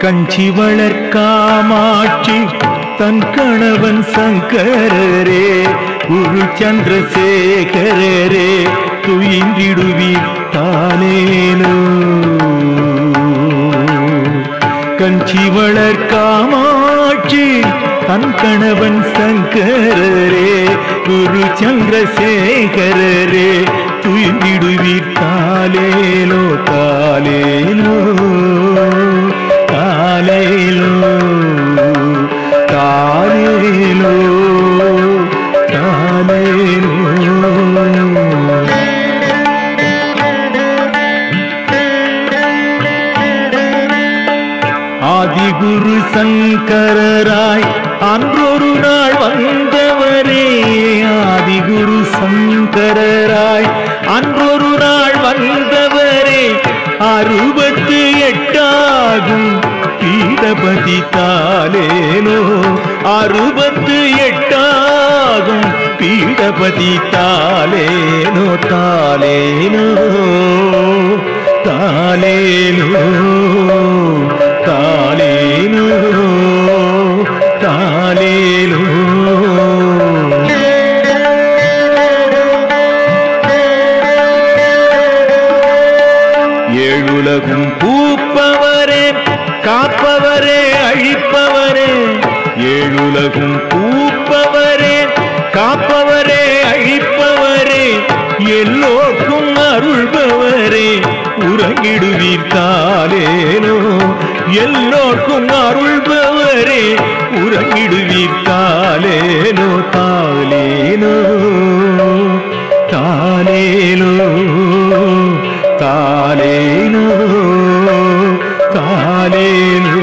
கஞ்சி வளர்க்காமாட்சி தன் கணவன் சங்கரரே குரு சந்திரசேகரரே துயின்றிடுவீர் தானேனோ கஞ்சி வளர்க்காமாட்சி தன் கணவன் சங்கரரே குரு சந்திரசேகரரே துயின்றிடுவீர் தாலேலோ தாலேலோ தாலேலோ தாலேலோ தாலேலோ ஆதிகுரு சங்கரராய் அன்றொரு நாள் வந்தவரே ஆதிகுரு சங்கரராய் அன்றொரு நாள் வந்தவரே அறுபத்து எட்டாகும் பீடபதி தாலேனோ அறுபத்து எட்டாகும் பீடபதி தாலேனோ தாலேனோ தாலேனோ தாலேனோ தாலேனோ ஏழுலகும் பூப்பவரே காப்பவரே அழிப்பவரே ஏழுலகும் பூப்பவரே காப்பவரே அழிப்பவரே எல்லோர்க்கும் அருள்பவரே உறங்கிடுவீர் தாலேனோ எல்லோர்க்கும் அருள்பவரே உறங்கிடுவீர் தாலேனோ தாலேனோ தாலேனோ தாலேனோ தாலேனோ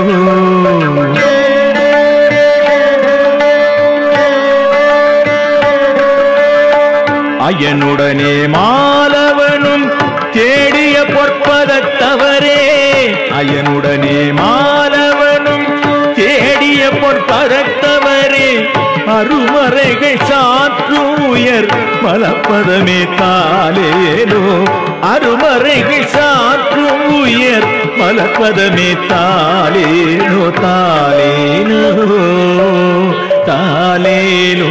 அயனுடனே மாலவனும் தேடிய பொற்பதத்தவரே அயனுடனே மாலவனும் தேடிய பொற்பதத்தவரே அருமறைகள் சாற்றும் உயர் மலப்பதமே தாலேனோ அருமறைகள் சாற்றும் உயர் மலப்பதமே தாலேனோ தாலேனோ தாலேனோ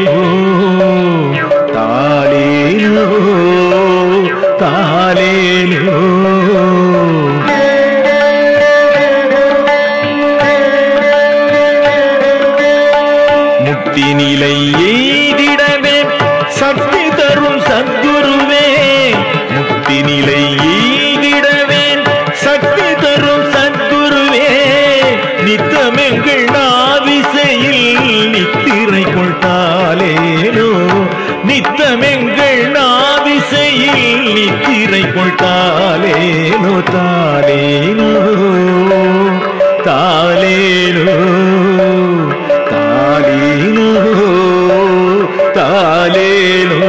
தாலேனோ தாலேனோ முக்தி நிலை எய்திடவே சக்தி தரும் சத்குருவே முக்தி நிலை எய்திடவே சக்தி தரும் சத்குருவே நித்தமெங்கள் நாவிசையில் நித்திரை கொள்தாலேனோ நித்தமெங்கள் நாவிசையில் நித்திரை கொள்தாலேனோ தாலேனோ தாலேனோ தாலேனோ தாலேனோ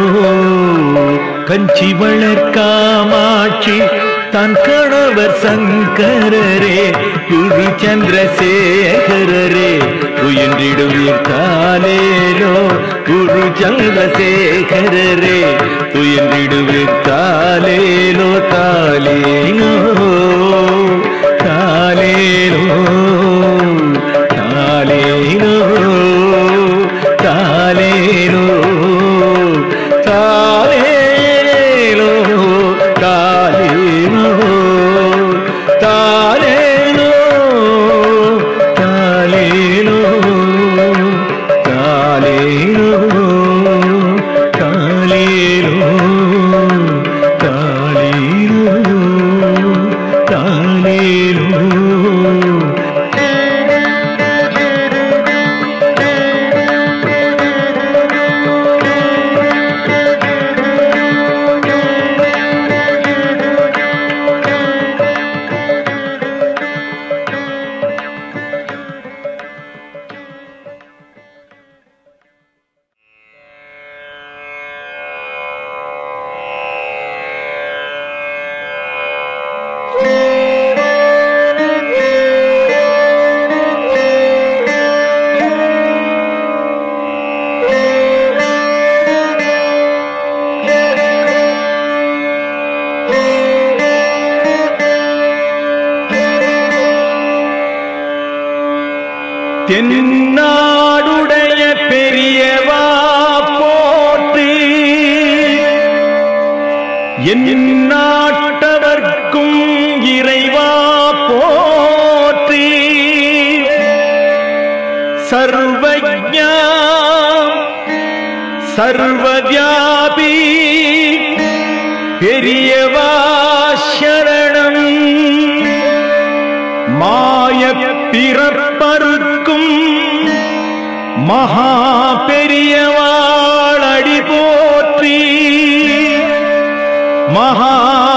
கஞ்சி வளர்க்காமாட்சி தன் கணவர் சங்கரரே குரு சந்திரசேகரரே துயின்றிடுவீர் தாலேலோ குரு சந்திரசேகரரே துயின்றிடுவீர் தாலேலோ தாலேனோ தாலேனோ தாலேனோ தாலேனோ தாலேலோ தாலேனோ தாலேனோ தாலேனோ தாலேனோ தாலேனோ தென்னாடுடைய பெரியவா போற்றி என் நாட்டவர்க்கும் இறைவா போற்றி சர்வஜா சர்வவியாபி பெரியவா சரணம் மாய பிறப்பருக்கும் மகா பெரியவாள் அடி போற்றி மகா